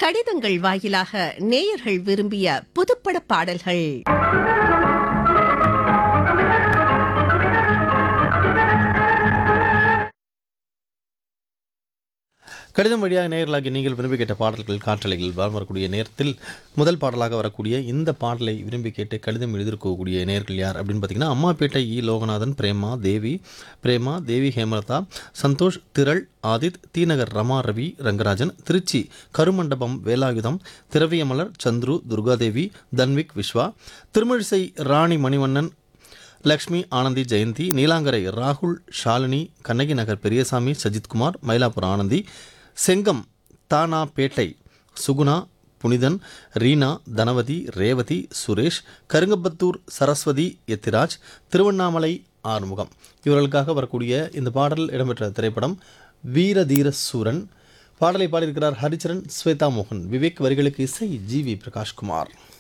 கடிதங்கள் வாயிலாக நேயர்கள் விரும்பிய புதுப்பட பாடல்கள் கடிதம் வழியாக நேயர்களாகி நீங்கள் விரும்பி கேட்ட பாடல்கள் காற்றலைகள் வலம் வரக்கூடிய நேரத்தில் முதல் பாடலாக வரக்கூடிய இந்த பாடலை விரும்பி கேட்டு கடிதம் எழுதியிருக்கக்கூடிய நேயர்கள் யார் அப்படின்னு பார்த்தீங்கன்னா அம்மாப்பேட்டை இ லோகநாதன் பிரேமா தேவி பிரேமா தேவி ஹேமலதா சந்தோஷ் திரள் ஆதித் தீநகர் ரமா ரவி ரங்கராஜன் திருச்சி கருமண்டபம் வேலாயுதம் திரவியமலர் சந்துரு துர்காதேவி தன்விக் விஸ்வா திருமழிசை ராணி மணிவண்ணன் லக்ஷ்மி ஆனந்தி ஜெயந்தி நீலாங்கரை ராகுல் ஷாலினி கண்ணகி நகர் பெரியசாமி சஜித்குமார் மயிலாப்பூர் ஆனந்தி செங்கம் தானா பேட்டை சுகுணா புனிதன் ரீனா தனவதி ரேவதி சுரேஷ் கருங்கப்பத்தூர் சரஸ்வதி எத்திராஜ் திருவண்ணாமலை ஆறுமுகம் இவர்களுக்காக வரக்கூடிய இந்த பாடல் இடம்பெற்ற திரைப்படம் வீரதீர சூரன் பாடலை பாடியிருக்கிறார் ஹரிச்சரன் ஸ்வேதா மோகன் விவேக் வரிகளுக்கு இசை ஜி வி பிரகாஷ்குமார்